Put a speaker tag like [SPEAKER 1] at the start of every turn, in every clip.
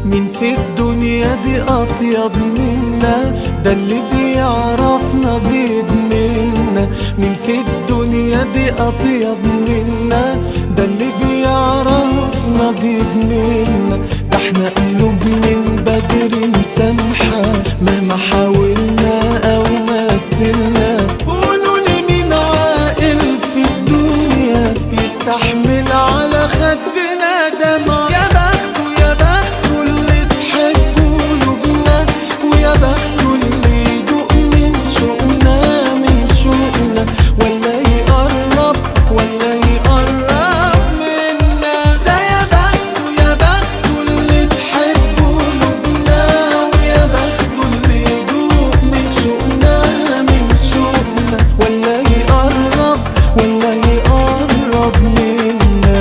[SPEAKER 1] مين في الدنيا دي أطيب منا ده اللي بيعرفنا بيدمنا مين في الدنيا دي أطيب منا ده اللي بيعرفنا بيدمنا ده احنا قلوب من بدري مسامحة مهما حاولنا أو مثلنا قولوا لي مين عاقل في الدنيا يستحمل على خدنا دمع يا بخته يا بخته اللي تحبه قلوبنا ويا بخته اللي يدوق من شوقنا من شوقنا ولا يقرب ولا يقرب منا ده يا بخته يا بخته اللي تحبه قلوبنا ويا بخته اللي يدوق من شوقنا من شوقنا ولا يقرب ولا يقرب منا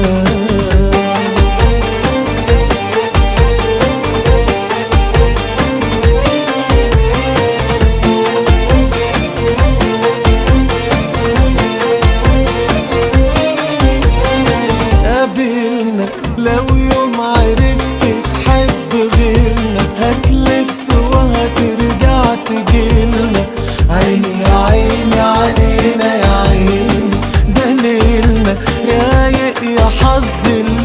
[SPEAKER 1] قابلنا لو يوم عرفت تحب غيرنا هتلف وهترجع تجيلنا عيني يا عيني علينا يا عيني ده ليلنا رايق يا حظ